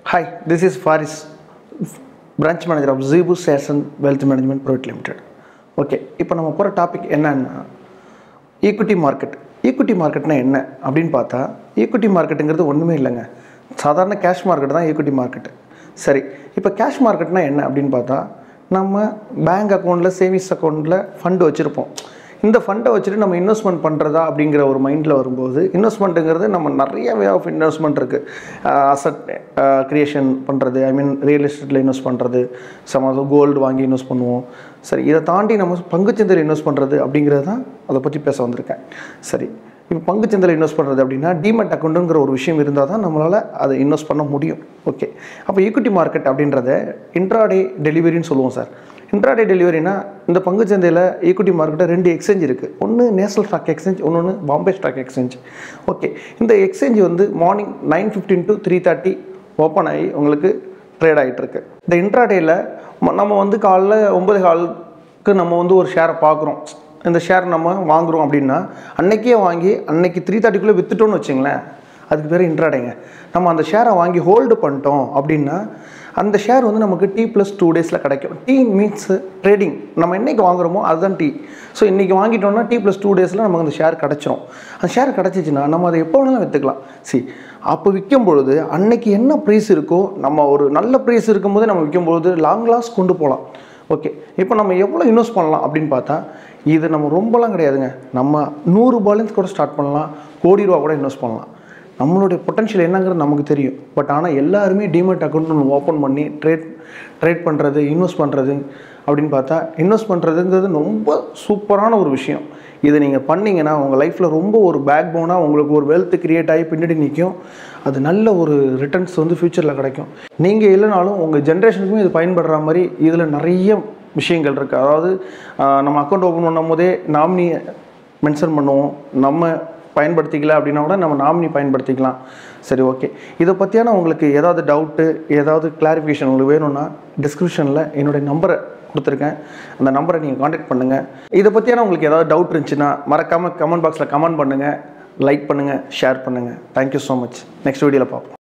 Hi, this is Faris, branch manager of Zebu Shares and Wealth Management Private Limited. Okay இப்போ நம்ம போகிற topic என்னன்னா equity market equity மார்க்கெட்னா என்ன அப்படின்னு பார்த்தா ஈக்விட்டி மார்க்கெட்டுங்கிறது ஒன்றுமே இல்லைங்க சாதாரண கேஷ் மார்க்கெட் தான் ஈக்விட்டி மார்க்கெட்டு சரி இப்போ கேஷ் மார்க்கெட்னா என்ன அப்படின்னு பார்த்தா நம்ம பேங்க் அக்கௌண்ட்டில் சேவிங்ஸ் அக்கௌண்ட்டில் ஃபண்டு வச்சுருப்போம் இந்த ஃபண்டை வச்சுட்டு நம்ம இன்வெஸ்ட்மெண்ட் பண்ணுறதா அப்படிங்கிற ஒரு மைண்டில் வரும்போது இன்வெஸ்ட்மெண்ட்டுங்கிறது நம்ம நிறைய வே ஆஃப் இன்வெஸ்ட்மெண்ட் இருக்குது அசட் க்ரியேஷன் பண்ணுறது ஐ மீன் ரியல் எஸ்டேட்டில் இன்வெஸ்ட் பண்ணுறது சம கோல்டு வாங்கி இன்வெஸ்ட் பண்ணுவோம் சரி இதை தாண்டி நம்ம பங்குச்சந்தையில் இன்வெஸ்ட் பண்ணுறது அப்படிங்கிறது தான் அதை பற்றி பேச வந்திருக்கேன் சரி இப்போ பங்குச்சந்தையில் இன்வெஸ்ட் பண்ணுறது அப்படின்னா டிமெட் அக்கௌண்ட்டுங்கிற ஒரு விஷயம் இருந்தால் தான் நம்மளால் அதை இன்வெஸ்ட் பண்ண முடியும் ஓகே அப்போ ஈக்விட்டி மார்க்கெட் அப்படின்றத இன்ட்ராடே டெலிவரின்னு சொல்லுவோம் சார் இன்ட்ராடே டெலிவரினா இந்த பங்குச்சந்தையில் ஈக்விட்டி மார்க்கெட்டில் ரெண்டு எக்ஸ்சேஞ்ச் இருக்குது ஒன்று நேஷனல் ஸ்டாக் எக்ஸ்சேஞ்ச் ஒன்று பாம்பே ஸ்டாக் எக்ஸ்சேஞ்ச் ஓகே இந்த எக்ஸ்சேஞ்ச் வந்து morning nine fifteen to three thirty open ஆகி உங்களுக்கு ட்ரேட் ஆகிட்டு இருக்கு இந்த இன்ட்ராடேயில் நம்ம வந்து காலைல ஒன்பது காலுக்கு நம்ம வந்து ஒரு ஷேரை பார்க்குறோம் இந்த ஷேர் நம்ம வாங்குகிறோம் அப்படின்னா அன்னைக்கே வாங்கி அன்னைக்கு த்ரீ தேர்ட்டிக்குள்ளே விற்றுட்டோம்னு வச்சுங்களேன் அதுக்கு பேர் இன்ட்ராடேங்க நம்ம அந்த ஷேரை வாங்கி ஹோல்டு பண்ணிட்டோம் அப்படின்னா அந்த ஷேர் வந்து நமக்கு டி ப்ளஸ் டூ டேஸில் கிடைக்கும் டீ மீன்ஸ் ட்ரேடிங் நம்ம என்றைக்கு வாங்குறோமோ அதுதான் டீ ஸோ இன்றைக்கி வாங்கிட்டோம்னா டி ப்ளஸ் டூ டேஸில் நமக்கு அந்த ஷேர் கிடச்சிரும் அந்த ஷேர் கிடச்சிச்சின்னா நம்ம அதை எப்போ வேணாலும் விற்றுக்கலாம் சி அப்போ விற்கும் பொழுது அன்னைக்கு என்ன ப்ரைஸ் இருக்கோ நம்ம ஒரு நல்ல ப்ரைஸ் இருக்கும்போது நம்ம விற்கும் பொழுது லாங் லாஸ் கொண்டு போகலாம் ஓகே இப்போ நம்ம எவ்வளோ இன்வெஸ்ட் பண்ணலாம் அப்படின்னு பார்த்தா இது நம்ம ரொம்பலாம் கிடையாதுங்க நம்ம நூறு ரூபாயிலேருந்து கூட ஸ்டார்ட் பண்ணலாம் கோடி ரூபா கூட இன்வெஸ்ட் பண்ணலாம் நம்மளுடைய பொட்டன்ஷியல் என்னங்கிறது நமக்கு தெரியும் பட் ஆனால் எல்லாருமே டிமெட் அக்கௌண்ட் ஒன்று ஓப்பன் பண்ணி ட்ரேட் ட்ரேட் பண்ணுறது இன்வெஸ்ட் பண்ணுறது அப்படின்னு பார்த்தா இன்வெஸ்ட் பண்ணுறதுங்கிறது ரொம்ப சூப்பரான ஒரு விஷயம் இதை நீங்கள் பண்ணிங்கன்னா உங்கள் லைஃப்பில் ரொம்ப ஒரு பேக் போனாக உங்களுக்கு ஒரு வெல்த் கிரியேட் ஆகி பின்னாடி நிற்கும் அது நல்ல ஒரு ரிட்டர்ன்ஸ் வந்து ஃப்யூச்சரில் கிடைக்கும் நீங்கள் இல்லைனாலும் உங்கள் ஜென்ரேஷனுக்குமே இது பயன்படுற மாதிரி இதில் நிறைய விஷயங்கள் இருக்குது அதாவது நம்ம அக்கௌண்ட் ஓப்பன் பண்ணும் போதே நாமினி மென்ஷன் பண்ணுவோம் நம்ம பயன்படுத்திக்கல அப்படின்னா கூட நம்ம நாமினி பயன்படுத்திக்கலாம் சரி ஓகே இதை பற்றியான உங்களுக்கு ஏதாவது டவுட்டு ஏதாவது கிளாரிஃபிகேஷன் உங்களுக்கு வேணும்னா டிஸ்கிரிப்ஷனில் என்னுடைய நம்பரை கொடுத்துருக்கேன் அந்த நம்பரை நீங்கள் காண்டாக்ட் பண்ணுங்கள் இதை பற்றியான உங்களுக்கு ஏதாவது டவுட் இருந்துச்சுன்னா மறக்காமல் கமெண்ட் பாக்ஸில் கமெண்ட் பண்ணுங்கள் லைக் பண்ணுங்கள் ஷேர் பண்ணுங்கள் தேங்க்யூ ஸோ மச் நெக்ஸ்ட் வீடியோவில் பார்ப்போம்